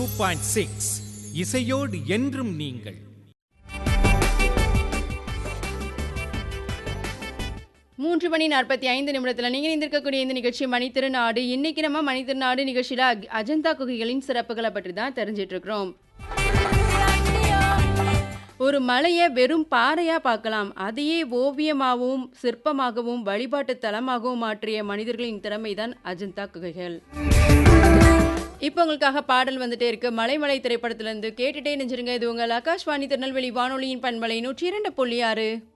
two point six இசையோடு என்றும் நீங்கள் மூன்று மணி நாற்பத்தி ஐந்து நிமிடத்தில் நீங்கள் இருந்திருக்கக்கூடிய இந்த நிகழ்ச்சி மணித்திருநாடு இன்னைக்கு நம்ம மணித்திருநாடு நிகழ்ச்சியில் அக்- அஜந்தா குகைகளின் சிறப்புகளை பற்றி தான் தெரிஞ்சிட்டு இருக்கிறோம் ஒரு மலையை வெறும் பாறையா பார்க்கலாம் அதையே ஓவியமாகவும் சிற்பமாகவும் வழிபாட்டு தலமாகவும் மாற்றிய மனிதர்களின் திறமை தான் அஜந்தா குகைகள் இப்போ உங்களுக்காக பாடல் வந்துட்டே இருக்கு மலைமலை திரைப்படத்திலிருந்து கேட்டுட்டே நெஞ்சிருங்க இது உங்கள் ஆகாஷ்வாணி திருநெல்வேலி வானொலியின் பண்பலை நூற்றி இரண்டு புள்ளி ஆறு